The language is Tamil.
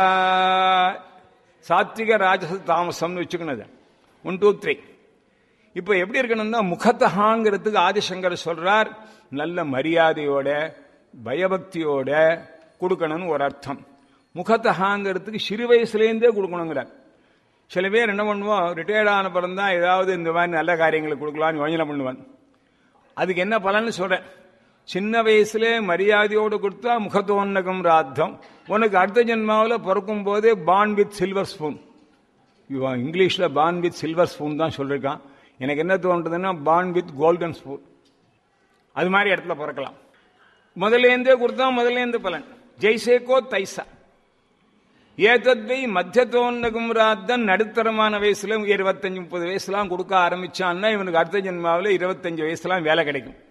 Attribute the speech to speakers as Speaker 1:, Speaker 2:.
Speaker 1: சாத்விக ராஜச தாமசம்னு வச்சுக்கணும் ஒன் டூ த்ரீ இப்போ எப்படி இருக்கணும்னா முகத்தகாங்கிறதுக்கு ஆதிசங்கர் சொல்றார் நல்ல மரியாதையோட பயபக்தியோட கொடுக்கணும்னு ஒரு அர்த்தம் முகத்தகாங்கிறதுக்கு சிறு வயசுலேருந்தே கொடுக்கணுங்கிறார் சில பேர் என்ன பண்ணுவோம் ரிட்டையர்ட் ஆன பிறகு தான் ஏதாவது இந்த மாதிரி நல்ல காரியங்களை கொடுக்கலாம்னு யோஜனை பண்ணுவான் அதுக்கு என்ன பலன்னு சொல்றேன் சின்ன வயசுல மரியாதையோடு கொடுத்தா முகத்தோன்னகம் ராத்தம் உனக்கு அடுத்த ஜென்மாவில் பிறக்கும் போதே பான் வித் சில்வர் ஸ்பூன் இவன் இங்கிலீஷ்ல பான் வித் சில்வர் ஸ்பூன் தான் சொல்லியிருக்கான் எனக்கு என்ன தோன்றதுன்னா பான் வித் கோல்டன் ஸ்பூன் அது மாதிரி இடத்துல பிறக்கலாம் முதலேந்தே கொடுத்தா முதலேந்து பலன் ஜெய்சேகோ தைசா ஏதத்வை மத்தியத்தோன்னகம் ராத்தன் நடுத்தரமான வயசுல இருபத்தஞ்சு முப்பது வயசுலாம் கொடுக்க ஆரம்பிச்சான்னா இவனுக்கு அடுத்த ஜென்மாவில் இருபத்தஞ்சு வயசுலாம் வேலை கிடைக்கும்